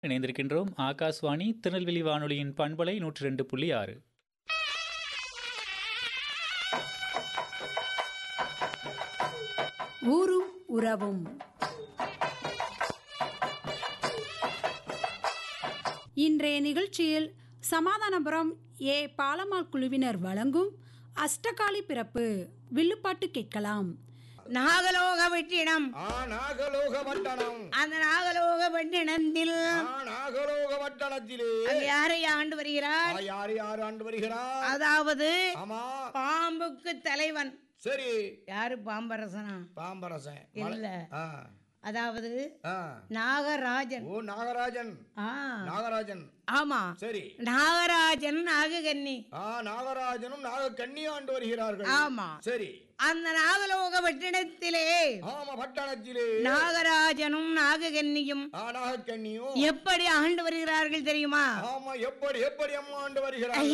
இணைந்திருக்கின்றோம் ஆகாஷ்வாணி திருநெல்வேலி வானொலியின் பண்பலை நூற்றி ரெண்டு புள்ளி ஆறு ஊரும் உறவும் இன்றைய நிகழ்ச்சியில் சமாதானபுரம் ஏ பாலம்மாள் குழுவினர் வழங்கும் அஷ்டகாளி பிறப்பு வில்லுப்பாட்டு கேட்கலாம் நாகலோக வெட்டினம் ஆ நாகலோக வட்டணம் அந்த நாகலோக வெட்டினத்தில் ஆ நாகலோக வட்டணத்திலே அங்க யாரை ஆண்டு வருகிறார் ஆ, யார் யார் ஆண்டு வருகிறார் அதாவது ஆமா பாம்புக்கு தலைவன் சரி யாரு பாம்பரசனா பாம்பரசன் இல்ல ஆ அதாவது ஆ நாகராஜன் ஓ நாகராஜன் ஆ நாகராஜன் ஆமா சரி நாகராஜன் நாககன்னி ஆ நாகராஜனும் நாகக்கன்னி ஆண்டு வருகிறார்கள் ஆமா சரி அந்த நாகலோக வெட்டிடத்திலே ஆமா பட்டணத்திலே நாகராஜனும் நாககன்னியும் ஆ நாகக்கன்னியும் எப்படி ஆண்டு வருகிறார்கள் தெரியுமா ஆமா எப்படி எப்படி அம்மா ஆண்டு வருகிறார்கள்